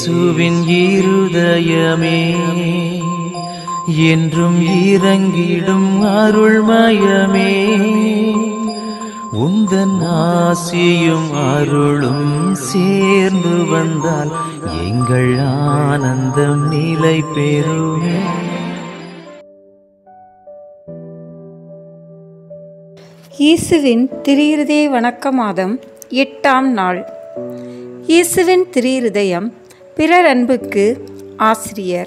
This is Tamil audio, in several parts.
இயேசுவின் இருதயமே என்றும் இறங்கிடும் அருள்மயமே உந்தன் ஆசியும் அருளும் சேர்ந்து வந்தால் எங்கள் ஆனந்தம் நிலை பெறுமே இயேசுவின் திரியிருதய வணக்க மாதம் எட்டாம் நாள் இயேசுவின் திரியிருதயம் பிறர் அன்புக்கு ஆசிரியர்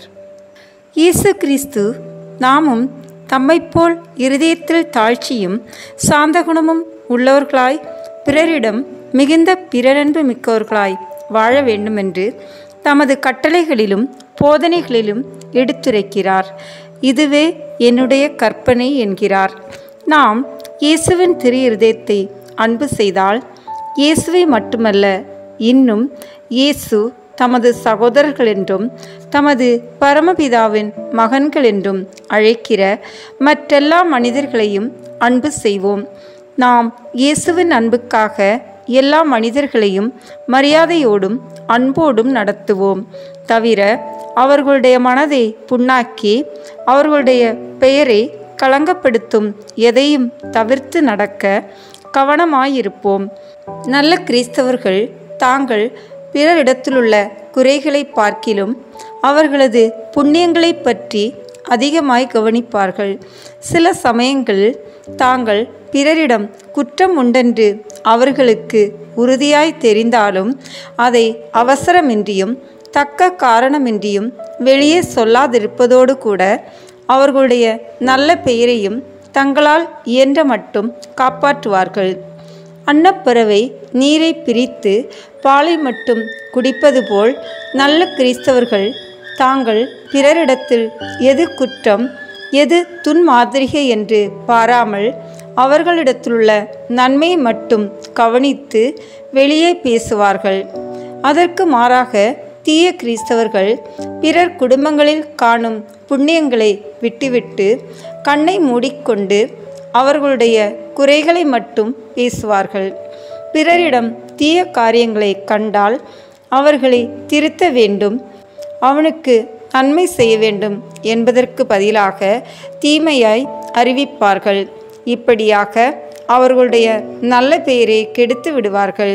இயேசு கிறிஸ்து நாமும் தம்மைப்போல் இருதயத்தில் தாழ்ச்சியும் சாந்த குணமும் உள்ளவர்களாய் பிறரிடம் மிகுந்த பிறரன்பு மிக்கவர்களாய் வாழ வேண்டுமென்று தமது கட்டளைகளிலும் போதனைகளிலும் எடுத்துரைக்கிறார் இதுவே என்னுடைய கற்பனை என்கிறார் நாம் இயேசுவின் திரு இருதயத்தை அன்பு செய்தால் இயேசுவை மட்டுமல்ல இன்னும் இயேசு தமது சகோதரர்கள் என்றும் தமது பரமபிதாவின் மகன்கள் என்றும் அழைக்கிற மற்றெல்லா மனிதர்களையும் அன்பு செய்வோம் நாம் இயேசுவின் அன்புக்காக எல்லா மனிதர்களையும் மரியாதையோடும் அன்போடும் நடத்துவோம் தவிர அவர்களுடைய மனதை புண்ணாக்கி அவர்களுடைய பெயரை களங்கப்படுத்தும் எதையும் தவிர்த்து நடக்க கவனமாயிருப்போம் நல்ல கிறிஸ்தவர்கள் தாங்கள் பிறரிடத்திலுள்ள குறைகளை பார்க்கிலும் அவர்களது புண்ணியங்களை பற்றி அதிகமாய் கவனிப்பார்கள் சில சமயங்களில் தாங்கள் பிறரிடம் குற்றம் உண்டென்று அவர்களுக்கு உறுதியாய் தெரிந்தாலும் அதை அவசரமின்றியும் தக்க காரணமின்றியும் வெளியே சொல்லாதிருப்பதோடு கூட அவர்களுடைய நல்ல பெயரையும் தங்களால் இயன்ற மட்டும் காப்பாற்றுவார்கள் அன்னப்பறவை நீரை பிரித்து பாலை மட்டும் குடிப்பது போல் நல்ல கிறிஸ்தவர்கள் தாங்கள் பிறரிடத்தில் எது குற்றம் எது துன்மாதிரிகை என்று பாராமல் அவர்களிடத்திலுள்ள நன்மை மட்டும் கவனித்து வெளியே பேசுவார்கள் அதற்கு மாறாக தீய கிறிஸ்தவர்கள் பிறர் குடும்பங்களில் காணும் புண்ணியங்களை விட்டுவிட்டு கண்ணை மூடிக்கொண்டு அவர்களுடைய குறைகளை மட்டும் பேசுவார்கள் பிறரிடம் தீய காரியங்களை கண்டால் அவர்களை திருத்த வேண்டும் அவனுக்கு நன்மை செய்ய வேண்டும் என்பதற்கு பதிலாக தீமையாய் அறிவிப்பார்கள் இப்படியாக அவர்களுடைய நல்ல பெயரை கெடுத்து விடுவார்கள்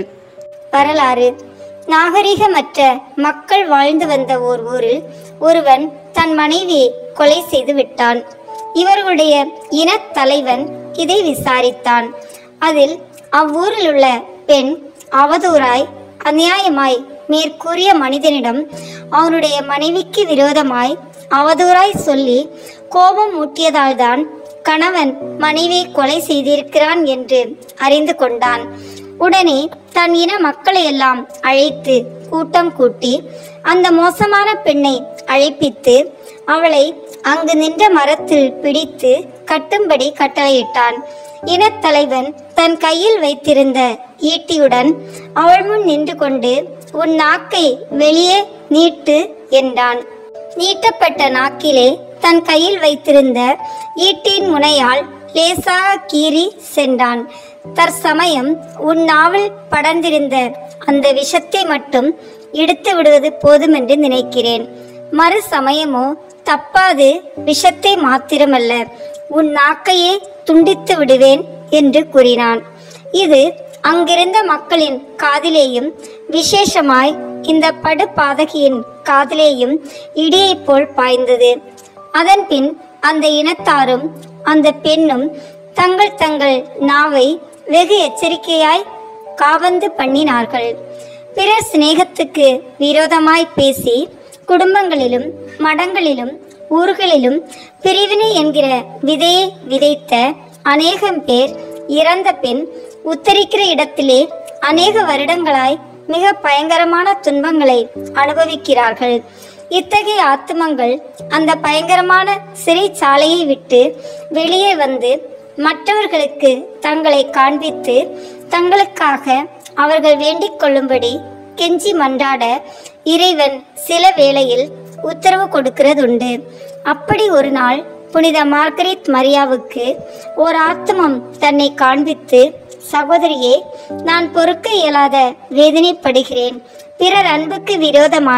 வரலாறு நாகரிகமற்ற மக்கள் வாழ்ந்து வந்த ஓர் ஊரில் ஒருவன் தன் மனைவியை கொலை செய்து விட்டான் இவர்களுடைய இனத் தலைவன் இதை விசாரித்தான் அதில் அவ்வூரில் உள்ள பெண் அவதூறாய் அநியாயமாய் மேற்கூறிய மனிதனிடம் அவனுடைய மனைவிக்கு விரோதமாய் அவதூறாய் சொல்லி கோபம் ஊட்டியதால்தான் கணவன் மனைவியை கொலை செய்திருக்கிறான் என்று அறிந்து கொண்டான் உடனே தன் இன மக்களை எல்லாம் அழைத்து கூட்டம் கூட்டி அந்த மோசமான பெண்ணை அழைப்பித்து அவளை அங்கு நின்ற மரத்தில் பிடித்து கட்டும்படி கட்டளையிட்டான் இனத்தலைவன் தன் கையில் வைத்திருந்த ஈட்டியுடன் அவள் முன் நின்று கொண்டு உன் நாக்கை வெளியே நீட்டு என்றான் நீட்டப்பட்ட நாக்கிலே தன் கையில் வைத்திருந்த ஈட்டின் முனையால் லேசாக கீறி சென்றான் தற்சமயம் உன் நாவல் படர்ந்திருந்த அந்த விஷத்தை மட்டும் எடுத்து விடுவது போதுமென்று நினைக்கிறேன் மறு சமயமோ தப்பாது விஷத்தை மாத்திரமல்ல உன் நாக்கையே துண்டித்து விடுவேன் என்று கூறினான் இது அங்கிருந்த மக்களின் காதிலேயும் விசேஷமாய் இந்த படுபாதகியின் காதிலேயும் இடியைப் போல் பாய்ந்தது அதன்பின் அந்த இனத்தாரும் அந்த பெண்ணும் தங்கள் தங்கள் நாவை வெகு எச்சரிக்கையாய் காவந்து பண்ணினார்கள் பிறர் சிநேகத்துக்கு விரோதமாய் பேசி குடும்பங்களிலும் மடங்களிலும் ஊர்களிலும் பிரிவினை என்கிற விதையை விதைத்த அநேகம் பேர் இறந்த பின் உத்தரிக்கிற இடத்திலே அநேக வருடங்களாய் மிக பயங்கரமான துன்பங்களை அனுபவிக்கிறார்கள் இத்தகைய ஆத்துமங்கள் அந்த பயங்கரமான சிறைச்சாலையை விட்டு வெளியே வந்து மற்றவர்களுக்கு தங்களை காண்பித்து தங்களுக்காக அவர்கள் வேண்டிக் கொள்ளும்படி கெஞ்சி மன்றாட இறைவன் சில வேளையில் உத்தரவு கொடுக்கிறதுண்டு அப்படி ஒரு நாள் புனித மார்கரெட் மரியாவுக்கு ஓர் ஆத்மம் தன்னை காண்பித்து சகோதரியே நான் பொறுக்க இயலாத வேதனைப்படுகிறேன் பிறர் அன்புக்கு விரோதமாய்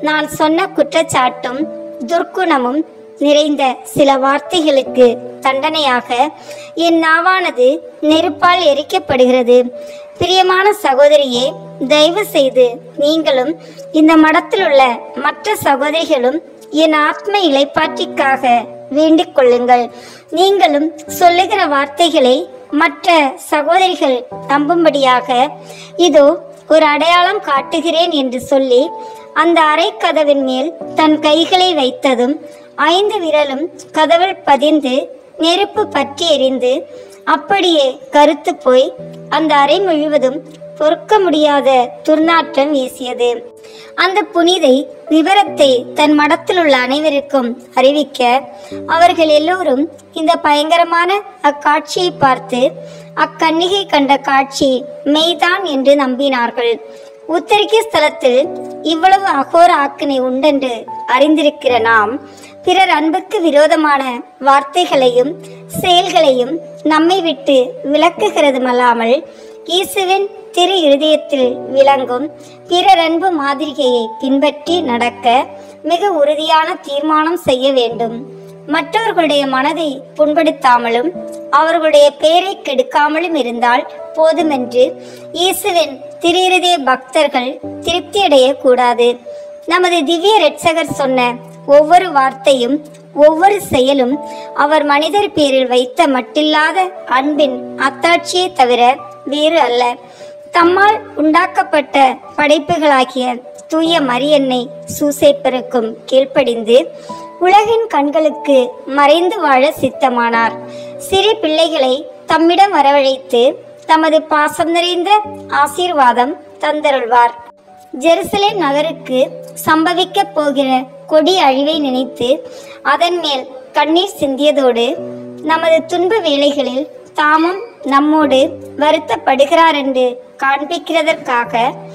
நான் சொன்ன குற்றச்சாட்டும் துர்க்குணமும் நிறைந்த சில வார்த்தைகளுக்கு தண்டனையாக என் நாவானது நெருப்பால் எரிக்கப்படுகிறது பிரியமான சகோதரியே தயவு செய்து நீங்களும் இந்த மடத்தில் உள்ள மற்ற சகோதரிகளும் என் ஆத்ம இலைப்பாற்றிக்காக வேண்டிக் கொள்ளுங்கள் நீங்களும் சொல்லுகிற வார்த்தைகளை மற்ற சகோதரிகள் நம்பும்படியாக இதோ ஒரு அடையாளம் காட்டுகிறேன் என்று சொல்லி அந்த அறை கதவின் மேல் தன் கைகளை வைத்ததும் ஐந்து விரலும் கதவில் பதிந்து நெருப்பு பற்றி எரிந்து அப்படியே கருத்து போய் அந்த அறை முழுவதும் பொறுக்க முடியாத துர்நாற்றம் வீசியது அந்த புனிதை விவரத்தை தன் மடத்தில் உள்ள அனைவருக்கும் அறிவிக்க அவர்கள் எல்லோரும் இந்த பயங்கரமான அக்காட்சியை பார்த்து அக்கன்னிகை கண்ட காட்சி மெய்தான் என்று நம்பினார்கள் உத்தரிக்க ஸ்தலத்தில் இவ்வளவு அகோர ஆக்கினை உண்டென்று அறிந்திருக்கிற நாம் பிறர் அன்புக்கு விரோதமான வார்த்தைகளையும் செயல்களையும் நம்மை விட்டு விளக்குகிறதுமல்லாமல் இயேசுவின் திரு இருதயத்தில் விளங்கும் பிறர் அன்பு மாதிரிகையை பின்பற்றி நடக்க மிக உறுதியான தீர்மானம் செய்ய வேண்டும் மற்றவர்களுடைய மனதை புண்படுத்தாமலும் அவர்களுடைய பெயரை கெடுக்காமலும் இருந்தால் போதுமென்று இயேசுவின் திரு இருதய பக்தர்கள் திருப்தியடைய கூடாது நமது திவ்ய இரட்சகர் சொன்ன ஒவ்வொரு வார்த்தையும் ஒவ்வொரு செயலும் அவர் மனிதர் பேரில் வைத்த மட்டில்லாத அன்பின் அத்தாட்சியை தவிர வேறு அல்ல தம்மால் உண்டாக்கப்பட்ட படைப்புகளாகிய தூய மரியன்னை சூசைப்பருக்கும் கீழ்ப்படிந்து உலகின் கண்களுக்கு மறைந்து வாழ சித்தமானார் சிறு பிள்ளைகளை தம்மிடம் வரவழைத்து தமது பாசம் நிறைந்த ஆசீர்வாதம் தந்தருள்வார் ஜெருசலேம் நகருக்கு சம்பவிக்க போகிற கொடி அழிவை நினைத்து அதன் மேல் கண்ணீர் சிந்தியதோடு நமது துன்ப வேளைகளில் தாமும் நம்மோடு வருத்தப்படுகிறார் என்று காண்பிக்கிறதற்காக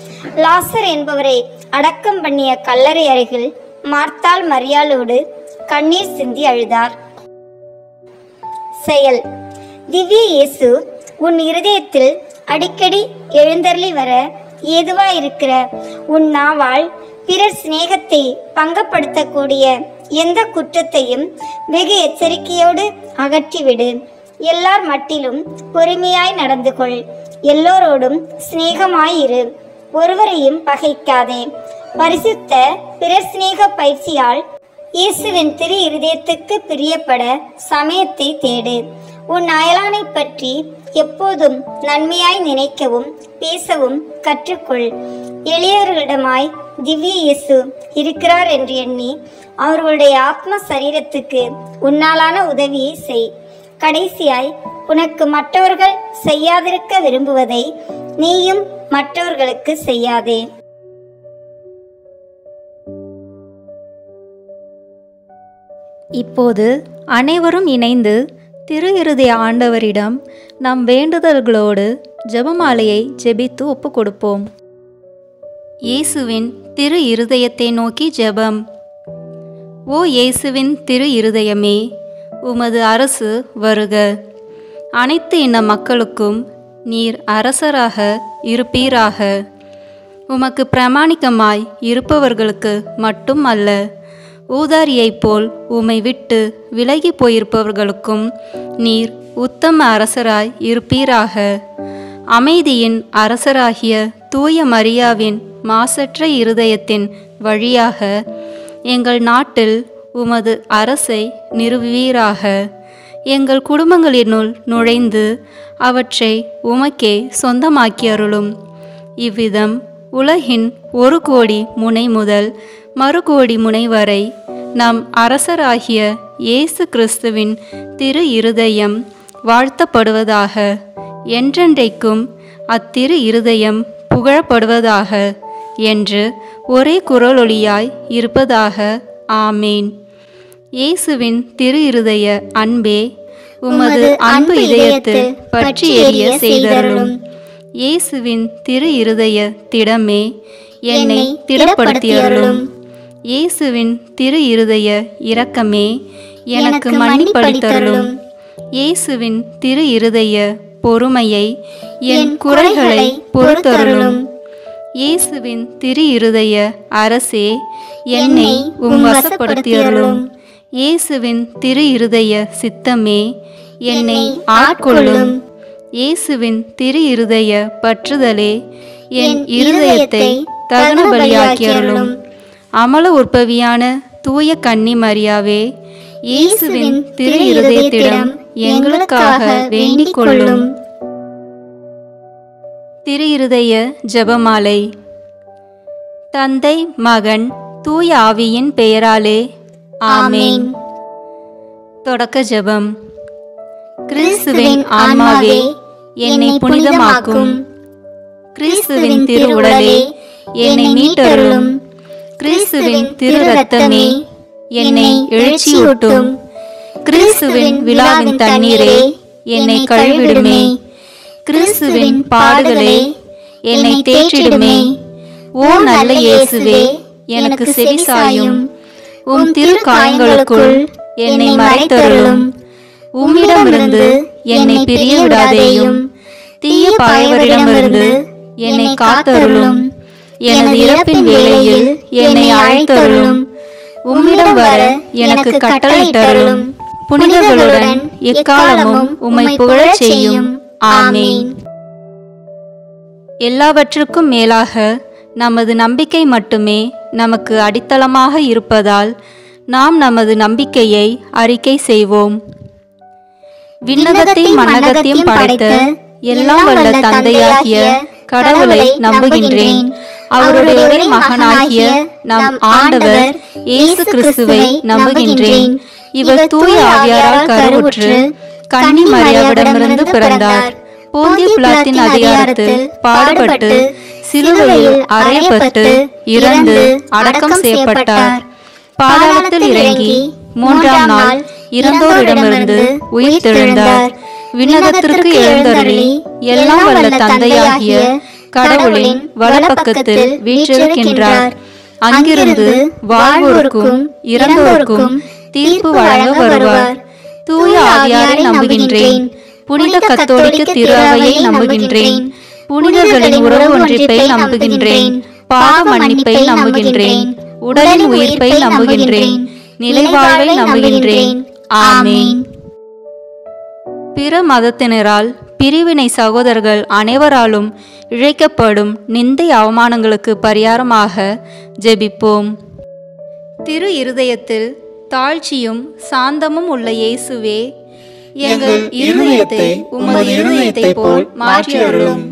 லாசர் என்பவரை அடக்கம் பண்ணிய கல்லறை அருகில் மார்த்தாள் மரியாளோடு கண்ணீர் சிந்தி அழுதார் செயல் திவ்ய இயேசு உன் இருதயத்தில் அடிக்கடி எழுந்தருளி வர ஏதுவாயிருக்கிற உன் நாவால் பிறர் சிநேகத்தை பங்கப்படுத்தக்கூடிய எந்த குற்றத்தையும் வெகு எச்சரிக்கையோடு அகற்றிவிடு எல்லார் மட்டிலும் பொறுமையாய் நடந்து கொள் எல்லோரோடும் சிநேகமாயிரு ஒருவரையும் பகைக்காதே பரிசுத்த பிறர் சிநேக பயிற்சியால் இயேசுவின் திரு இருதயத்துக்கு பிரியப்பட சமயத்தை தேடு உன் அயலானை பற்றி எப்போதும் நன்மையாய் நினைக்கவும் பேசவும் கற்றுக்கொள் எளியவர்களிடமாய் திவ்ய இயேசு இருக்கிறார் என்று எண்ணி அவர்களுடைய ஆத்ம சரீரத்துக்கு உன்னாலான உதவியை செய் கடைசியாய் உனக்கு மற்றவர்கள் செய்யாதிருக்க விரும்புவதை நீயும் மற்றவர்களுக்கு செய்யாதே இப்போது அனைவரும் இணைந்து திரு இருதய ஆண்டவரிடம் நம் வேண்டுதல்களோடு ஜெபமாலையை ஜெபித்து ஒப்பு கொடுப்போம் இயேசுவின் திரு இருதயத்தை நோக்கி ஜெபம் ஓ இயேசுவின் திரு இருதயமே உமது அரசு வருக அனைத்து இன மக்களுக்கும் நீர் அரசராக இருப்பீராக உமக்கு பிரமாணிக்கமாய் இருப்பவர்களுக்கு மட்டும் அல்ல ஊதாரியைப் போல் உம்மை விட்டு விலகி போயிருப்பவர்களுக்கும் நீர் உத்தம அரசராய் இருப்பீராக அமைதியின் அரசராகிய தூய மரியாவின் மாசற்ற இருதயத்தின் வழியாக எங்கள் நாட்டில் உமது அரசை நிறுவீராக எங்கள் குடும்பங்களினுள் நுழைந்து அவற்றை உமக்கே சொந்தமாக்கி அருளும் இவ்விதம் உலகின் ஒரு கோடி முனை முதல் மறு கோடி முனை வரை நம் அரசராகிய இயேசு கிறிஸ்துவின் திரு இருதயம் வாழ்த்தப்படுவதாக என்றென்றைக்கும் அத்திரு இருதயம் புகழப்படுவதாக என்று ஒரே குரலொளியாய் இருப்பதாக ஆமேன் இயேசுவின் திரு இருதய அன்பே உமது அன்பு இதயத்தில் பற்றி எரிய செய்தருளும் இயேசுவின் திரு இருதய திடமே என்னை திடப்படுத்தியருளும் இயேசுவின் திரு இருதய இரக்கமே எனக்கு மன்னிப்பளித்தருளும் இயேசுவின் திரு இருதய பொறுமையை என் குறைகளை பொறுத்தருளும் இயேசுவின் திரு இருதய அரசே என்னை உம் வசப்படுத்தியருளும் இயேசுவின் திரு இருதய சித்தமே என்னை ஆட்கொள்ளும் இயேசுவின் திரு இருதய பற்றுதலே என் இருதயத்தை தகன பலியாக்கியருளும் அமல உற்பவியான தூய கன்னி மரியாவே இயேசுவின் திரு இருதயத்திடம் எங்களுக்காக வேண்டிக் கொள்ளும் திரு இருதய ஜெபமாலை தந்தை மகன் தூய ஆவியின் பெயராலே ஆமென் தொடக்க ஜெபம் கிறிஸ்துவின் ஆன்மாவே என்னை புனிதமாக்கும் கிறிஸ்துவின் திரு உடலே என்னை மீட்டருளும் கிறிஸ்துவின் திரு ரத்தமே என்னை எழுச்சியூட்டும் கிறிஸ்துவின் விழாவின் தண்ணீரே என்னை கழுவிடுமே கிறிஸ்துவின் பாடுகளே என்னை தேற்றிடுமே ஓ நல்ல இயேசுவே எனக்கு செவிசாயும் உம் திரு காயங்களுக்குள் என்னை மறைத்தருளும் உம்மிடமிருந்து என்னை பிரிய விடாதேயும் தீய பாயவரிடமிருந்து என்னை காத்தருளும் எனது இறப்பின் வேளையில் என்னை அழைத்தருளும் உம்மிடம் வர எனக்கு கட்டளையிட்டருளும் புனிதர்களுடன் எக்காலமும் உம்மை புகழச் செய்யும் ஆமீன் எல்லாவற்றுக்கும் மேலாக நமது நம்பிக்கை மட்டுமே நமக்கு அடித்தளமாக இருப்பதால் நாம் நமது நம்பிக்கையை அறிக்கை செய்வோம் விண்ணகத்தையும் மண்ணகத்தையும் படைத்த எல்லாம் வல்ல தந்தையாகிய கடவுளை நம்புகின்றேன் அவருடைய ஒரே மகனாகிய நம் ஆண்டவர் இயேசு கிறிஸ்துவை நம்புகின்றேன் இவர் தூய ஆவியாரால் கருவுற்று கன்னி மரியாவிடமிருந்து பிறந்தார் போந்திய பிளாத்தின் அதிகாரத்தில் பாடுபட்டு சிலுவையில் அறையப்பட்டு இறந்து அடக்கம் செய்யப்பட்டார் பாதாளத்தில் இறங்கி மூன்றாம் நாள் இறந்தோரிடமிருந்து உயிர் தெழுந்தார் விண்ணகத்திற்கு எழுந்தருளி எல்லாம் வல்ல தந்தையாகிய கடவுளின் வலப்பக்கத்தில் வீற்றிருக்கின்றார் அங்கிருந்து வாழ்வோருக்கும் இறந்தோருக்கும் தீர்ப்பு வழங்க வருவார் தூய ஆவியாரை நம்புகின்றேன் புனித கத்தோலிக்க திரு அவையை நம்புகின்றேன் புனிதர்களின் உறவு ஒன்றிப்பை நம்புகின்றேன் பாவ மன்னிப்பை நம்புகின்றேன் உடலின் உயிர்ப்பை நம்புகின்றேன் நிலைவாழ்வை நம்புகின்றேன் ஆமீன் பிற மதத்தினரால் பிரிவினை சகோதரர்கள் அனைவராலும் இழைக்கப்படும் நிந்தை அவமானங்களுக்கு பரிகாரமாக ஜெபிப்போம் திரு இருதயத்தில் தாழ்ச்சியும் சாந்தமும் உள்ள இயேசுவே எங்கள் இருதயத்தை உமது இருதயத்தை போல் மாற்றி அருளும்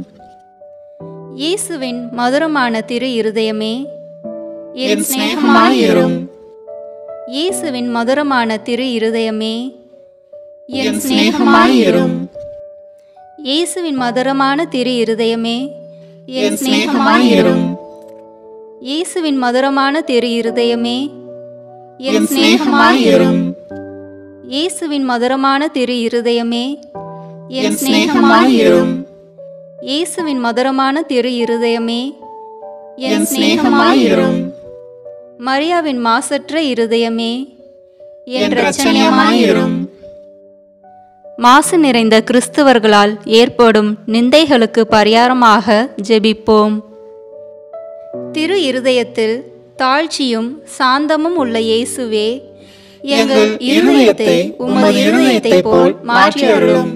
இயேசுவின் மதுரமான திரு இருதயமே என் சிநேகமாயிரும் இயேசுவின் மதுரமான திரு இருதயமே என் சிநேகமாயிரும் இயேசுவின் மதுரமான திரு இருதயமே என் சிநேகமாயிரும் இயேசுவின் மதுரமான திரு இருதயமே என் சிநேகமாயிரும் இயேசுவின் மதுரமான திரு இருதயமே என் சிநேகமாயிரும் இயேசுவின் மதுரமான திரு இருதயமே என் சிநேகமாயிரும் மரியாவின் மாசற்ற இருதயமே என் இரட்சணியமாயிரும் மாசு நிறைந்த கிறிஸ்துவர்களால் ஏற்படும் நிந்தைகளுக்கு பரிகாரமாக ஜெபிப்போம் திரு இருதயத்தில் தாழ்ச்சியும் சாந்தமும் உள்ள இயேசுவே எங்கள் இருதயத்தை உமது இருதயத்தை போல் மாற்றி அருளும்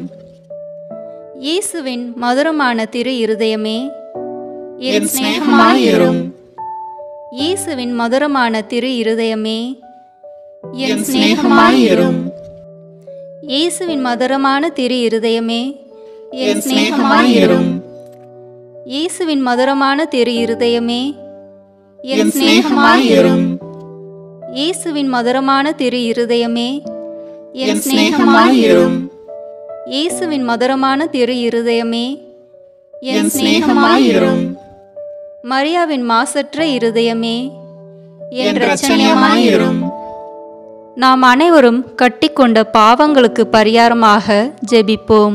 இயேசுவின் மதுரமான திரு இருதயமே என் சிநேகமாயிரும் இயேசுவின் மதுரமான திரு இருதயமே என் சிநேகமாயிரும் இயேசுவின் மதுரமான திரு இருதயமே என் சிநேகமாயிரும் இயேசுவின் மதுரமான திரு இருதயமே என் சிநேகமாயிரும் இயேசுவின் மதுரமான திரு இருதயமே என் சிநேகமாயிரும் இயேசுவின் மதுரமான திரு இருதயமே என் சிநேகமாயிரும் மரியாவின் மாசற்ற இருதயமே என் இரட்சணியமாயிரும் நாம் அனைவரும் கட்டிக்கொண்ட பாவங்களுக்கு பரிகாரமாக ஜெபிப்போம்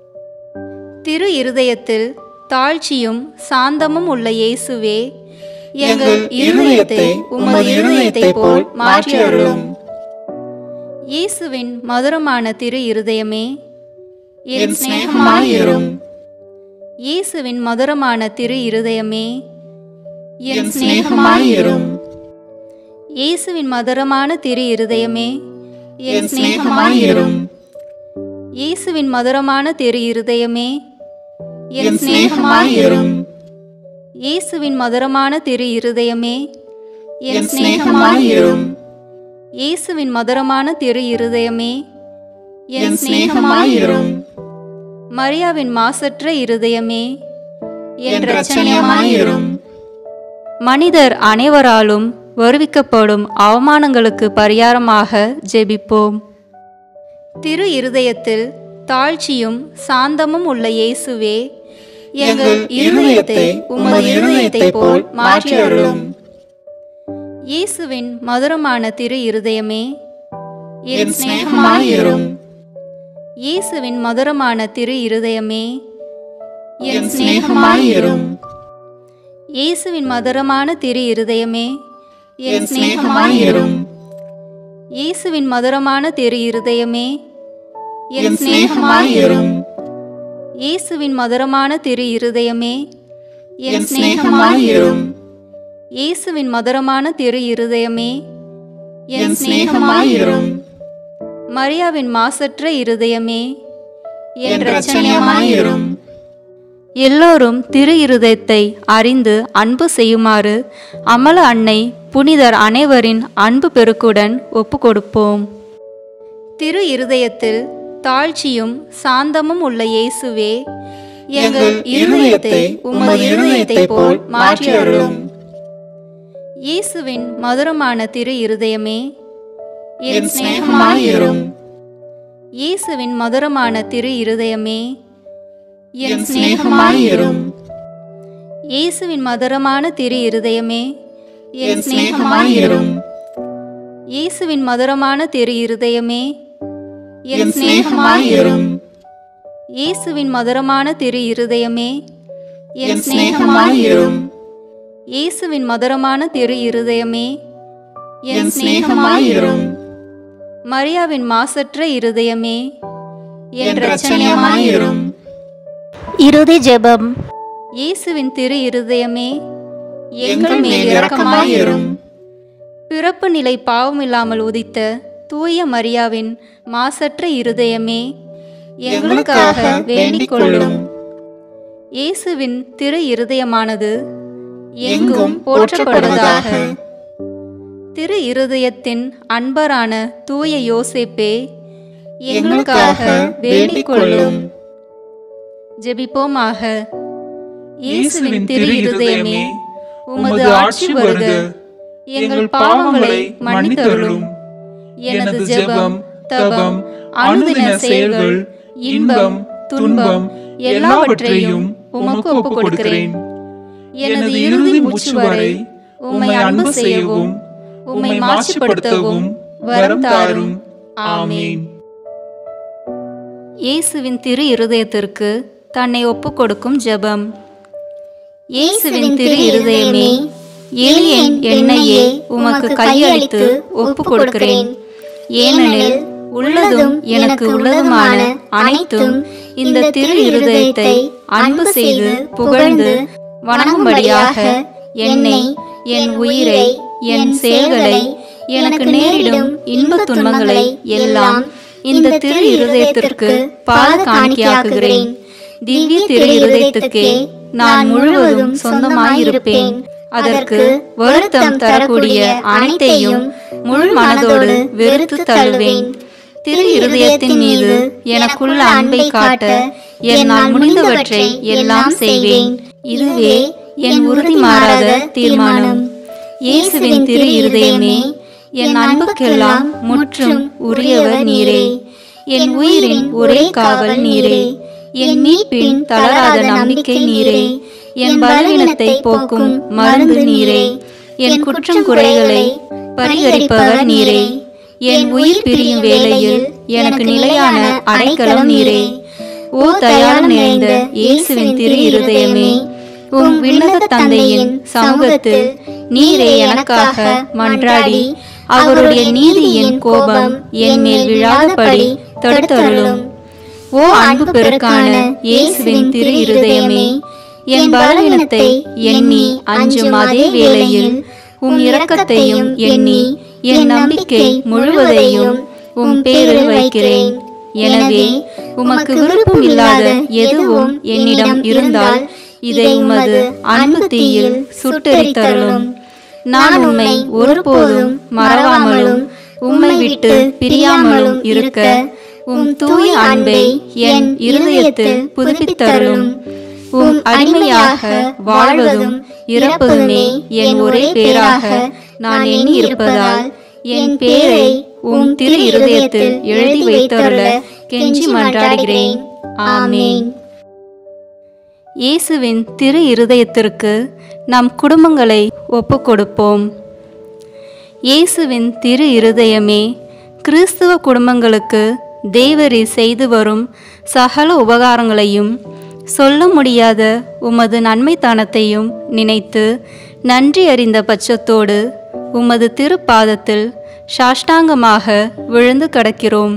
திரு இருதயத்தில் தாழ்ச்சியும் சாந்தமும் உள்ள இயேசுவே எங்கள் இருதயத்தை உமது இருதயத்தை போல் மாற்றி அருளும் இயேசுவின் மதுரமான திரு இருதயமே என் சிநேகமாயிரும் இயேசுவின் மதுரமான திரு இருதயமே என் சிநேகமாயிரும் இயேசுவின் மதுரமான திரு இருதயமே என் சிநேகமாயிரும் இயேசுவின் மதுரமான திரு இருதயமே என் சிநேகமாயிரும் இயேசுவின் மதுரமான திரு இருதயமே என் சிநேகமாயிரும் இயேசுவின் மதுரமான திரு இருதயமே என் சிநேகமாயிரும் மரியாவின் மாசற்ற இருதயமே என் இரட்சணியமாயிரும் மனிதர் அனைவராலும் வருவிக்கப்படும் அவமானங்களுக்கு பரிகாரமாக ஜெபிப்போம் திரு இருதயத்தில் தாழ்ச்சியும் சாந்தமும் உள்ள இயேசுவே எங்கள் இருதயத்தை உமது இருதயத்தை போல் மாற்றி அருளும் இயேசுவின் மதுரமான திரு இருதயமே என் சிநேகமாயிரும் இயேசுவின் மதுரமான திரு இருதயமே என் சிநேகமாயிரும் இயேசுவின் மதுரமான திரு இருதயமே என் சிநேகமாயிரும் இயேசுவின் மதுரமான திரு இருதயமே என் சிநேகமாயிரும் இயேசுவின் மதுரமான திரு இருதயமே என் சிநேகமாயிரும் இயேசுவின் மதுரமான திரு இருதயமே என் சிநேகமாயிரும் மரியாவின் மாசற்ற இருதயமே என் இரட்சணியமாயிரும் எல்லோரும் திரு இருதயத்தை அறிந்து அன்பு செய்யுமாறு அமல அன்னை புனிதர் அனைவரின் அன்பு பெருக்குடன் ஒப்பு கொடுப்போம் திரு இருதயத்தில் தாழ்ச்சியும் சாந்தமும் உள்ள இயேசுவே எங்கள் இருதயத்தை உமது இருதயத்தை போல் மாற்றி அருளும் இயேசுவின் மதுரமான திரு இருதயமே என் சிநேகமாயிரும் இயேசுவின் மதுரமான திரு இருதயமே என் சிநேகமாயிரும் இயேசுவின் மதுரமான திரு இருதயமே என் சிநேகமாயிரும் இயேசுவின் மதுரமான திரு இருதயமே என் சிநேகமாயிரும் இயேசுவின் மதுரமான திரு இருதயமே என் சிநேகமாயிரும் இயேசுவின் மதுரமான திரு இருதயமே என் சிநேகமாயிரும் மரியாவின் மாசற்ற இருதயமே என் இரட்சணியமாயிரும் இறுதி ஜெபம் இயேசுவின் திரு இருதயமே எங்கள் மேல் இரக்கமாயிரும் பிறப்பு நிலை பாவமில்லாமல் உதித்த தூய மரியாவின் மாசற்ற இருதயமே எங்களுக்காக வேண்டிக் கொள்ளும் இயேசுவின் திரு இருதயமானது எங்கும் போற்றப்படுவதாக திரு இருதயத்தின் அன்பரான தூய யோசேப்பே எங்களுக்காக வேண்டிக் கொள்ளும் ஜெபிப்போமாக இயேசுவின் திரு இருதயமே உமது ஆட்சி வருக எங்கள் பாவங்களை மன்னித்தருளும் எனது ஜெபம் தபம் அனுதின செயல்கள் இன்பம் துன்பம் எல்லாவற்றையும் உமக்கு ஒப்புக் கொடுக்கிறேன் எனது இறுதி மூச்சு வரை உம்மை அன்பு செய்யவும் உம்மை மாட்சிப்படுத்தவும் வரம் தாரும் ஆமீன் இயேசுவின் திரு இருதயத்திற்கு தன்னை ஒப்புக் கொடுக்கும் ஜெபம் இயேசுவின் திரு இருதயமே எளிய என்னையே உமக்கு கையளித்து ஒப்புக் கொடுக்கிறேன் ஏனெனில் உள்ளதும் எனக்கு உள்ளதுமான அனைத்தும் இந்த திரு இருதயத்தை அன்பு செய்து புகழ்ந்து வணங்கும்படியாக என்னை என் உயிரை என் செயல்களை எனக்கு நேரிடும் இன்பத் துன்பங்களை எல்லாம் இந்த திரு இருதயத்திற்கு பாத காணிக்கையாக்குகிறேன் திவ்ய திரு இருதயத்துக்கே நான் முழுவதும் சொந்தமாயிருப்பேன் அதற்கு வருத்தம் தரக்கூடிய அனைத்தையும் முழு மனதோடு வெறுத்து தள்ளுவேன் திரு இருதயத்தின் மீது எனக்குள்ள அன்பை காட்ட என்னால் முடிந்தவற்றை எல்லாம் செய்வேன் இதுவே என் உறுதி மாறாத தீர்மானம் இயேசுவின் திரு இருதயமே என் அன்புக்கெல்லாம் முற்றும் உரியவர் நீரே என் உயிரின் ஒரே காவல் நீரே என் மீட்பின் தளராத நம்பிக்கை நீரே என் பலவீனத்தை போக்கும் மருந்து நீரே என் குற்றம் குறைகளை பரிகரிப்பவர் நீரே என் உயிர் பிரியும் வேளையில் எனக்கு நிலையான அடைக்கலம் நீரே ஓ தயார் நிறைந்த இயேசுவின் திரு இருதயமே உம் விண்ணக தந்தையின் சமூகத்தில் நீரே எனக்காக மன்றாடி அவருடைய நீதியின் கோபம் என் மேல் விழாதபடி தடுத்தருளும் ஓ அன்பு பெருக்கான இயேசுவின் திரு இருதயமே என் பலவீனத்தை எண்ணி அஞ்சும் அதே வேளையில் உம் இரக்கத்தையும் எண்ணி என் நம்பிக்கை முழுவதையும் உம் பேரில் வைக்கிறேன் எனவே உமக்கு விருப்பம் இல்லாத எதுவும் என்னிடம் இருந்தால் இதை உமது அன்பு தீயில் சுட்டெரித்தருளும் நான் உம்மை ஒருபோதும் மறவாமலும் உம்மை விட்டு பிரியாமலும் இருக்க உம் தூய அன்பை என் இருதயத்தில் புதுப்பித்தருளும் உம் அடிமையாக வாழ்வதும் இறப்பதுமே என் ஒரே பேராக நான் எண்ணி இருப்பதால் என் பேரை உம் திரு இருதயத்தில் எழுதி வைத்தருள கெஞ்சி மன்றாடுகிறேன் ஆமேன் இயேசுவின் திரு இருதயத்திற்கு நம் குடும்பங்களை ஒப்புக்கொடுப்போம் இயேசுவின் திரு இருதயமே கிறிஸ்துவ குடும்பங்களுக்கு தேவரி செய்து வரும் சகல உபகாரங்களையும் சொல்ல முடியாத உமது நன்மைத்தனத்தையும் நினைத்து நன்றி அறிந்த பட்சத்தோடு உமது திருப்பாதத்தில் சாஷ்டாங்கமாக விழுந்து கிடக்கிறோம்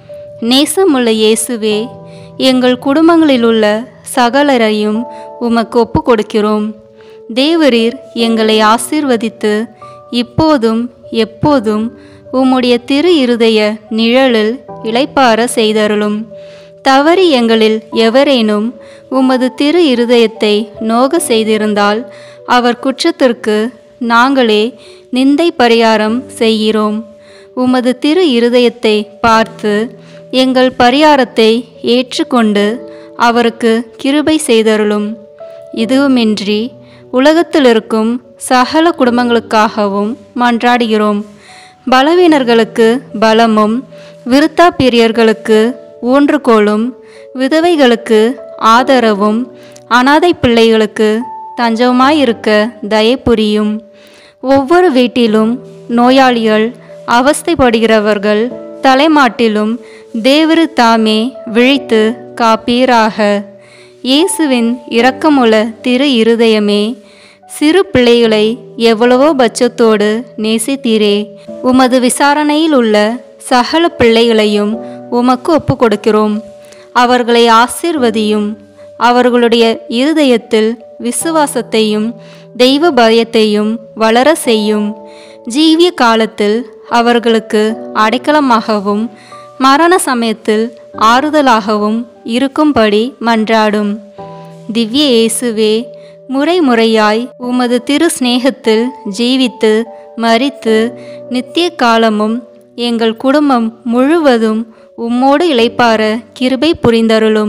நேசமுள்ள இயேசுவே எங்கள் குடும்பங்களில் உள்ள சகலரையும் உமக்கு ஒப்பு கொடுக்கிறோம் தேவரீர் எங்களை ஆசீர்வதித்து இப்போதும் எப்போதும் உம்முடைய திரு இருதய நிழலில் இளைப்பார செய்தருளும் தவறி எங்களில் எவரேனும் உமது திரு இருதயத்தை நோக செய்திருந்தால் அவர் குற்றத்திற்கு நாங்களே நிந்தை பரிகாரம் செய்கிறோம் உமது திரு இருதயத்தை பார்த்து எங்கள் பரிகாரத்தை ஏற்றுக்கொண்டு அவருக்கு கிருபை செய்தருளும் இதுவுமின்றி உலகத்தில் இருக்கும் சகல குடும்பங்களுக்காகவும் மன்றாடுகிறோம் பலவீனர்களுக்கு பலமும் விருத்தாப்பிரியர்களுக்கு ஊன்றுகோலும் விதவைகளுக்கு ஆதரவும் அனாதை பிள்ளைகளுக்கு தஞ்சவுமாயிருக்க தயை புரியும் ஒவ்வொரு வீட்டிலும் நோயாளிகள் அவஸ்தைப்படுகிறவர்கள் தலைமாட்டிலும் தேவரு தாமே விழித்து காப்பீராக இயேசுவின் இரக்கமுள்ள திரு இருதயமே சிறு பிள்ளைகளை எவ்வளவோ பட்சத்தோடு நேசித்தீரே உமது விசாரணையில் உள்ள சகல பிள்ளைகளையும் உமக்கு ஒப்பு கொடுக்கிறோம் அவர்களை ஆசீர்வதியும் அவர்களுடைய இருதயத்தில் விசுவாசத்தையும் தெய்வ பயத்தையும் வளர செய்யும் ஜீவிய காலத்தில் அவர்களுக்கு அடைக்கலமாகவும் மரண சமயத்தில் ஆறுதலாகவும் இருக்கும்படி மன்றாடும் திவ்ய இயேசுவே முறை முறையாய் உமது திரு சிநேகத்தில் ஜீவித்து மரித்து நித்திய காலமும் எங்கள் குடும்பம் முழுவதும் உம்மோடு இளைப்பார கிருபை புரிந்தருளும்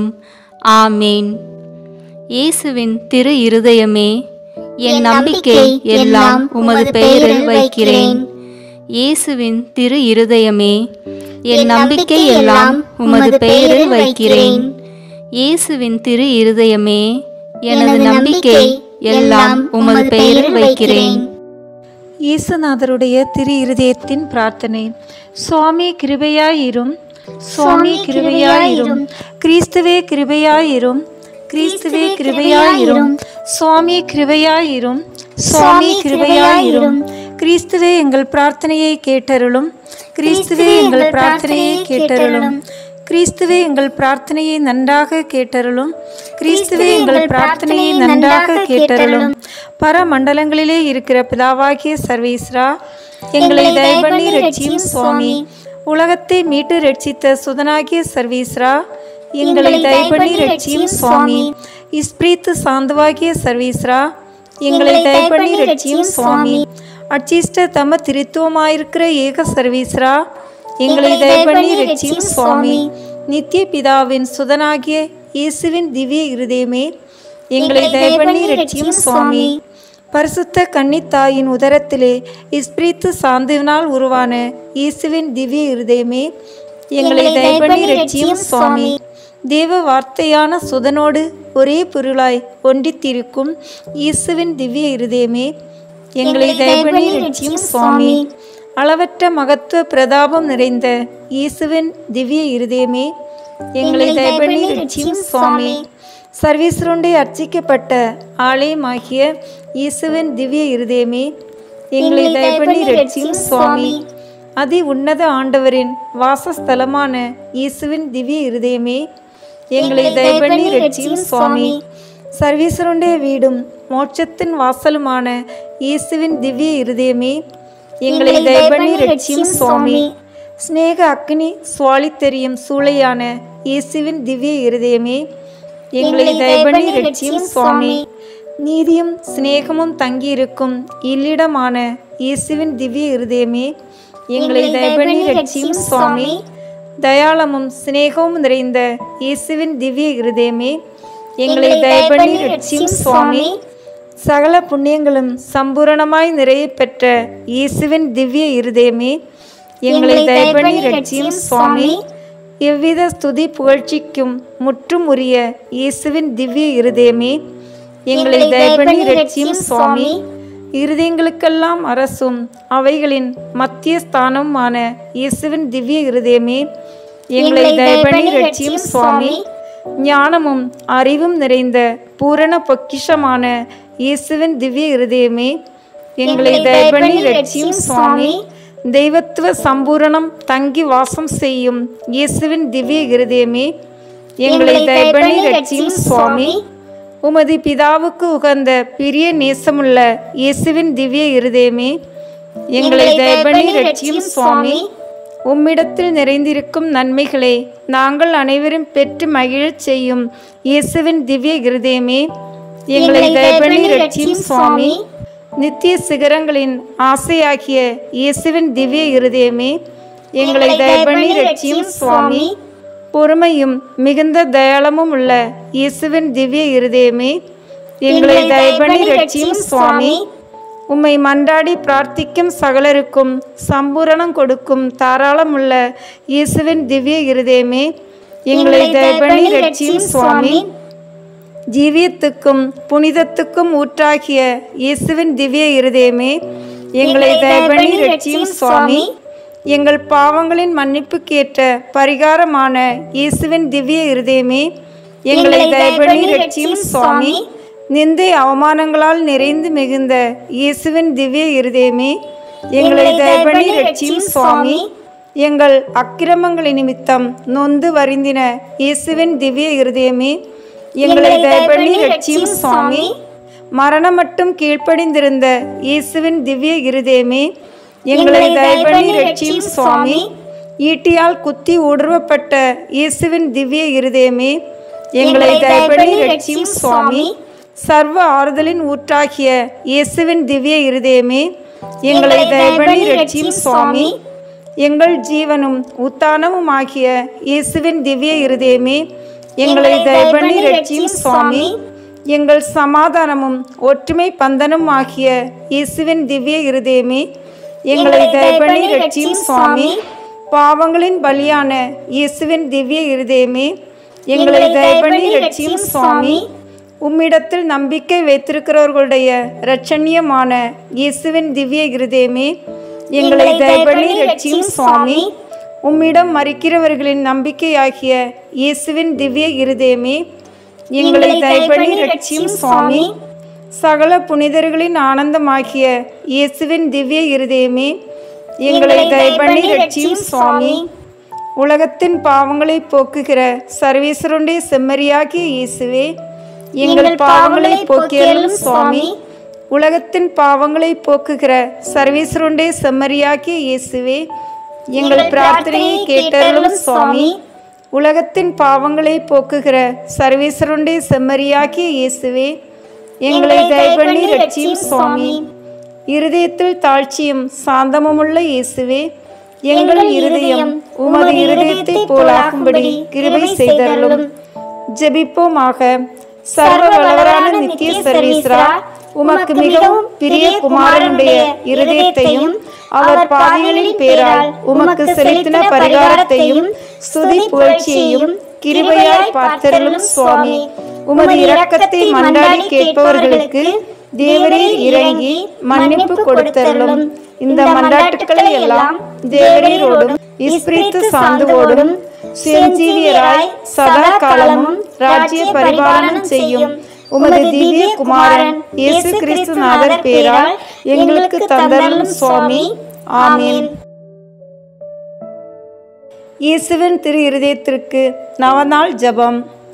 ஆமேன் இயேசுவின் திரு இருதயமே என் நம்பிக்கை எல்லாம் உமது பெயரில் வைக்கிறேன் இயேசுவின் திரு இருதயமே என் நம்பிக்கை எல்லாம் உமது பெயரில் வைக்கிறேன் இயேசுவின் திரு இருதயமே எனது நம்பிக்கை எல்லாம் உமது பெயரில் வைக்கிறேன் இயேசுநாதருடைய திரு இருதயத்தின் பிரார்த்தனை சுவாமி கிருபையாயிரும் சுவாமி கிருபையாயிரும் கிறிஸ்துவே கிருபையாயிரும் கிறிஸ்துவே கிருபையாயிரும் சுவாமி கிருபையாயிரும் சுவாமி கிருபையாயிரும் கிறிஸ்துவே எங்கள் பிரார்த்தனையை கேட்டருளும் கிறிஸ்துவே எங்கள் பிரார்த்தனையை கேட்டருளும் கிறிஸ்துவே எங்கள் பிரார்த்தனையை நன்றாக கேட்டருளும் கிறிஸ்துவே எங்கள் பிரார்த்தனையை நன்றாக கேட்டருளும் பரமண்டலங்களிலே இருக்கிற பிதாவாகிய சர்வீஸ்ரா எங்களை தயபண்ணி ரட்சியும் சுவாமி உலகத்தை மீட்டு ரட்சித்த சுதனாகிய சர்வீஸ்ரா எங்களை தயபண்ணி ரட்சியும் சுவாமி இஸ்பிரீத்து சாந்தவாகிய சர்வீஸ்ரா எங்களை தயபண்ணி ரட்சியும் சுவாமி அச்சிஷ்ட தம திருத்துவமாயிருக்கிற ஏக சர்வீஸ்ரா எங்களை தயபண்ணி ரட்சியும் சுவாமி நித்திய பிதாவின் சுதனாகிய இயேசுவின் திவ்ய இருதயமே எங்களை தயபண்ணி ரட்சியும் சுவாமி பரிசுத்த கன்னித்தாயின் உதரத்திலே இஸ்பிரித்து சாந்துவினால் உருவான இயேசுவின் திவ்ய இருதயமே எங்களை தயபண்ணி ரட்சியும் சுவாமி தேவ வார்த்தையான சுதனோடு ஒரே பொருளாய் ஒன்றித்திருக்கும் இயேசுவின் திவ்ய இருதயமே எங்களை தயபண்ணி ரட்சியும் சுவாமி அளவற்ற மகத்துவ பிரதாபம் நிறைந்த இயேசுவின் திவ்ய இருதயமே எங்களை தயபண்ணி ரட்சியும் சுவாமி சர்வீஸ்ருண்டை அர்ச்சிக்கப்பட்ட ஆலயமாகிய இயேசுவின் திவ்ய இருதயமே எங்களை தயபண்ணி ரட்சியும் சுவாமி அதி உன்னத ஆண்டவரின் வாசஸ்தலமான இயேசுவின் திவ்ய இருதயமே எங்களை தயபண்ணி ரட்சியும் சுவாமி சர்வீஸ்வருடைய வீடும் மோட்சத்தின் வாசலுமான இயேசுவின் திவ்ய இருதயமே எங்களை தயபண்ணி ரட்சியும் சுவாமி ஸ்நேக அக்னி சுவாலி தெரியும் சூளையான இயேசுவின் திவ்ய இருதயமே எங்களை தயபண்ணி ரட்சியும் சுவாமி நீதியும் சிநேகமும் தங்கியிருக்கும் இல்லிடமான இயேசுவின் திவ்ய இருதயமே எங்களை தயபண்ணி ரட்சியும் சுவாமி தயாளமும் சிநேகமும் நிறைந்த இயேசுவின் திவ்ய இருதயமே எங்களை தயபண்ணி ரட்சியும் சுவாமி சகல புண்ணியங்களும் சம்பூரணமாய் நிறைய பெற்ற இயேசுவின் திவ்ய இருதயமே எங்களை தயபண்ணி ரட்சியும் சுவாமி எவ்வித ஸ்துதி புகழ்ச்சிக்கும் முற்றும் உரிய இயேசுவின் திவ்ய இருதயமே எங்களை தயபண்ணி ரட்சியும் சுவாமி இருதயங்களுக்கெல்லாம் அரசும் அவைகளின் மத்திய ஸ்தானமுமான இயேசுவின் திவ்ய இருதயமே எங்களை தயபண்ணி ரட்சியும் சுவாமி ஞானமும் அறிவும் நிறைந்த பூரண பொக்கிஷமான இயேசுவின் திவ்ய இருதயமே எங்களை தயபண்ணி ரட்சியும் சுவாமி தெய்வத்துவ சம்பூரணம் தங்கி வாசம் செய்யும் இயேசுவின் திவ்ய இருதயமே எங்களை தயபண்ணி ரட்சியும் சுவாமி உமது பிதாவுக்கு உகந்த பிரிய நேசமுள்ள இயேசுவின் திவ்ய இருதயமே எங்களை தயபண்ணி ரட்சியும் சுவாமி உம்மிடத்தில் நிறைந்திருக்கும் நன்மைகளை நாங்கள் அனைவரும் பெற்று மகிழச் செய்யும் இயேசுவின் திவ்ய இருதயமே எங்களை தயபண்ணி ரட்சியும் சுவாமி நித்திய சிகரங்களின் ஆசையாகிய இயேசுவின் திவ்ய இருதயமே எங்களை தயபண்ணி ரட்சியும் சுவாமி பொறுமையும் மிகுந்த தயாளமும் உள்ள இயேசுவின் திவ்ய இருதயமே எங்களை தயபண்ணி ரட்சியும் சுவாமி உம்மை மன்றாடி பிரார்த்திக்கும் சகலருக்கும் சம்பூரணம் கொடுக்கும் தாராளமுள்ள இயேசுவின் திவ்ய இருதயமே எங்களை தயபண்ணி ரட்சியும் சுவாமி ஜீவியத்துக்கும் புனிதத்துக்கும் ஊற்றாகிய இயேசுவின் திவ்ய இருதயமே எங்களை தயபண்ணி ரட்சியும் சுவாமி எங்கள் பாவங்களின் மன்னிப்புக்கேற்ற பரிகாரமான இயேசுவின் திவ்ய இருதயமே எங்களை தயபண்ணி ரட்சியும் சுவாமி நிந்தை அவமானங்களால் நிறைந்து மிகுந்த இயேசுவின் திவ்ய இருதயமே எங்களை தயபண்ணி ரட்சியும் சுவாமி எங்கள் அக்கிரமங்களின் நிமித்தம் நொந்து வருந்தின இயேசுவின் திவ்ய இருதயமே எங்களை தயபண்ணி ரட்சியும் சுவாமி மரணம் மட்டும் கீழ்ப்படிந்திருந்த இயேசுவின் திவ்ய இருதயமே எங்களை தயபண்ணி ரட்சியும் சுவாமி ஈட்டியால் குத்தி ஊடுருவப்பட்ட இயேசுவின் திவ்ய இருதயமே எங்களை தயபண்ணி ரட்சியும் சுவாமி சர்வ ஆறுதலின் ஊற்றாகிய இயேசுவின் திவ்ய இருதயமே எங்களை தயபண்ணி ரட்சியும் சுவாமி எங்கள் ஜீவனும் உத்தானமும் ஆகிய இயேசுவின் திவ்ய இருதயமே எங்களை தயபண்ணி ரட்சியும் சுவாமி எங்கள் சமாதானமும் ஒற்றுமை பந்தனும் ஆகிய இயேசுவின் திவ்ய இருதயமே எங்களை தயபண்ணி ரட்சியும் சுவாமி பாவங்களின் பலியான இயேசுவின் திவ்ய இருதயமே எங்களை தயபண்ணி ரட்சியும் சுவாமி உம்மிடத்தில் நம்பிக்கை வைத்திருக்கிறவர்களுடைய இரட்சண்யமான இயேசுவின் திவ்ய இருதயமே எங்களை தயபண்ணி ரட்சியும் சுவாமி உம்மிடம் மறிக்கிறவர்களின் நம்பிக்கையாகிய இயேசுவின் திவ்ய இருதயமே எங்களை தயபண்ணி ரட்சியும் சுவாமி சகல புனிதர்களின் ஆனந்தமாகிய இயேசுவின் திவ்ய இருதயமே எங்களை தயபண்ணி ரட்சியும் சுவாமி உலகத்தின் பாவங்களை போக்குகிற சர்வேஸ்வருடைய செம்மறியாகிய இயேசுவே எங்கள் பாவங்களை போக்கியருளும் சுவாமி உலகத்தின் பாவங்களை போக்குகிற சர்வேஸ்வருடைய செம்மறியாகிய இயேசுவே எங்கள் பிரார்த்தனையை கேட்டருளும் சுவாமி உலகத்தின் பாவங்களை போக்குகிற சர்வேஸ்வருடைய செம்மறியாகிய இயேசுவே எங்களை தயபண்ணி ரட்சியும் சுவாமி இருதயத்தில் தாழ்ச்சியும் சாந்தமுமுள்ள இயேசுவே எங்கள் இருதயம் உமது இருதயத்தை போலாகும்படி கிருபை செய்தருளும் ஜெபிப்போமாக சர்வ வல்லவரான நித்திய சர்வீஸ்ரா உமக்கு மிகவும் பிரிய குமாரனுடைய இருதயத்தையும் அவர் பாதைகளின் பேரால் உமக்கு செலுத்தின பரிகாரத்தையும் ஸ்துதி புகழ்ச்சியையும் கிருபையாய் பார்த்தருளும் சுவாமி உமது இரக்கத்தை மன்றாடி கேட்பவர்களுக்கு தேவரீர் இறங்கி மன்னிப்பு கொடுத்தருளும் இந்த மன்றாட்டுக்களை எல்லாம் தேவரீரோடும் இஸ்பிரித்து சார்ந்துவோடும் செஞ்சீவியராய் சதா காலமும் ராஜ்ய பரிபாலனம் செய்யும் உமது திவ்ய குமாரன் இயேசு கிறிஸ்துநாதர் பேரால் எங்களுக்கு தந்தருளும் சுவாமி ஆமீன் இயேசுவின் திரு இருதயத்திற்கு நவநாள் ஜெபம்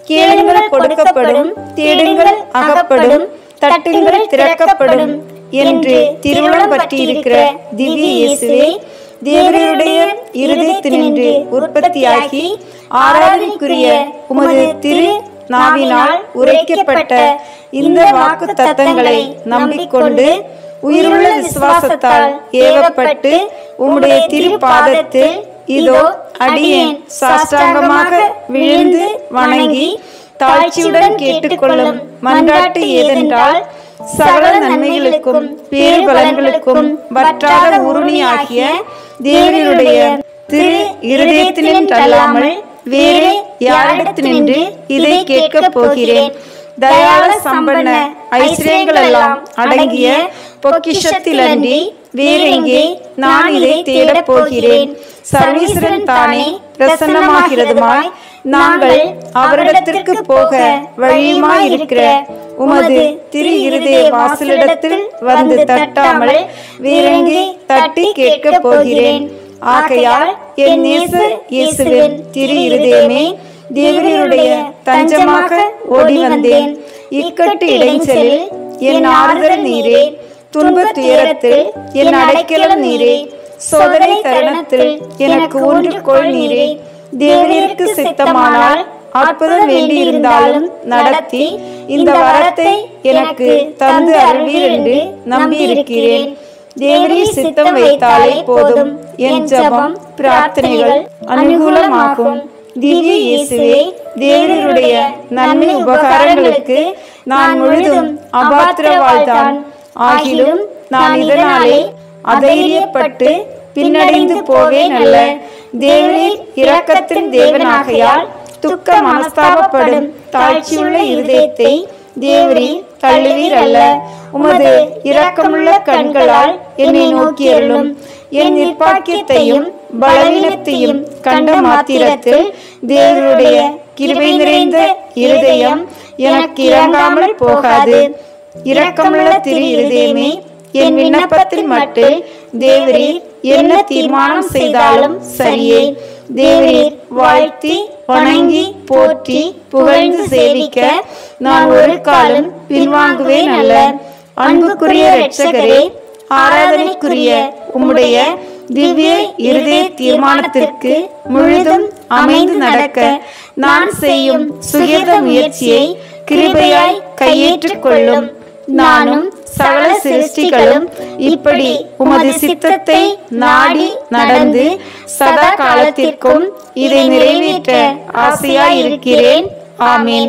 கேளுங்கள் கொடுக்கப்படும் தேடுங்கள் அகப்படும் தட்டுங்கள் திறக்கப்படும் என்று திருமணம் பற்றியிருக்கிற திவ்ய இயேசுவே தேவருடைய இருதயத்தினின்று உற்பத்தியாகி ஆராதனைக்குரிய உமது திரு நாவினால் உரைக்கப்பட்ட இந்த வாக்கு தத்தங்களை நம்பிக்கொண்டு உயிருள்ள விசுவாசத்தால் ஏவப்பட்டு உம்முடைய திருப்பாதத்தில் இதோ அடியேன் சாஷ்டாங்கமாக விழுந்து வணங்கி தாழ்ச்சியுடன் கேட்டுக்கொள்ளும் மன்றாட்டு ஏதென்றால் சகல நன்மைகளுக்கும் பேருபலன்களுக்கும் வற்றாத உருணியாகிய தேவனுடைய திரு இருதயத்தினின்றல்லாமல் வேறு யாரிடத்தினின்று இதை கேட்கப் போகிறேன் தயாள சம்பன்ன ஐஸ்வர்யங்களெல்லாம் அடங்கிய பொக்கிஷத்திலன்றி வேறெங்கே நான் இதை தேடப் போகிறேன் சர்வீஸ்வரன் தானே பிரசன்னமாகிறதுமாய் நாங்கள் அவரிடத்திற்கு போக வழியுமாய் இருக்கிற உமது திரு இருதய வாசலிடத்தில் வந்து தட்டாமல் வேறெங்கே தட்டி கேட்கப் போகிறேன் ஆகையால் என் நேச இயேசுவின் திரு இருதயமே தேவரீருடைய தஞ்சமாக ஓடி வந்தேன் இக்கட்டு இடைஞ்சலில் என் ஆறுதல் நீரே துன்பத் துயரத்தில் என் அடைக்கலம் நீரே சோதனை தருணத்தில் எனக்கு ஒன்றுகோள் நீரே தேவரீருக்கு சித்தமானால் அற்புதம் வேண்டியிருந்தாலும் நடத்தி இந்த வரத்தை எனக்கு தந்து அருள்வீர் என்று நம்பியிருக்கிறேன் தேவரீர் சித்தம் வைத்தாலே போதும் என் ஜபம் பிரார்த்தனைகள் அனுகூலமாகும் திவ்ய இயேசுவே தேவருடைய நன்மை உபகாரங்களுக்கு நான் முழுதும் அபாத்திரவாழ்தான் ஆகிலும் நான் இதனாலே அதைரியப்பட்டு பின்னடைந்து போவேன் அல்ல தேவரீர் இரக்கத்தின் தேவனாகையால் துக்க மனஸ்தாபப்படும் தாழ்ச்சியுள்ள இருதயத்தை தேவரீர் தள்ளுவீர் அல்ல உமது இரக்கமுள்ள கண்களால் என்னை நோக்கியருளும் என் நிர்பாக்கியத்தையும் பலவீனத்தையும் கண்ட மாத்திரத்தில் தேவருடைய கிருபை நிறைந்த இருதயம் எனக்கு இறங்காமல் போகாது இரக்கமுள்ள திரு இருதயமே என் விண்ணப்பத்தில் மட்டும் தேவரீர் என்ன தீர்மானம் செய்தாலும் சரியே தேவரீர் வாழ்த்தி வணங்கி போற்றி புகழ்ந்து சேவிக்க நான் ஒரு காலம் பின்வாங்குவேன் அல்ல அன்புக்குரிய இரட்சகரே ஆராதனைக்குரிய உம்முடைய திவ்ய இருதய தீர்மானத்திற்கு முழுதும் அமைந்து நடக்க நான் செய்யும் சுயத முயற்சியை கிருபையாய் கையேற்றுக் கொள்ளும் நானும் சகல சிருஷ்டிகளும் இப்படி உமது சித்தத்தை நாடி நடந்து சதா காலத்திற்கும் இதை நிறைவேற்ற ஆசையாய் இருக்கிறேன் ஆமேன்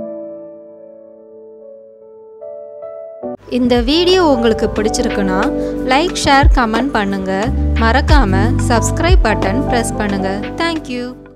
இந்த வீடியோ உங்களுக்கு பிடிச்சிருக்குன்னா லைக் ஷேர் கமெண்ட் பண்ணுங்கள் மறக்காமல் சப்ஸ்கிரைப் பட்டன் ப்ரெஸ் பண்ணுங்கள் தேங்க்யூ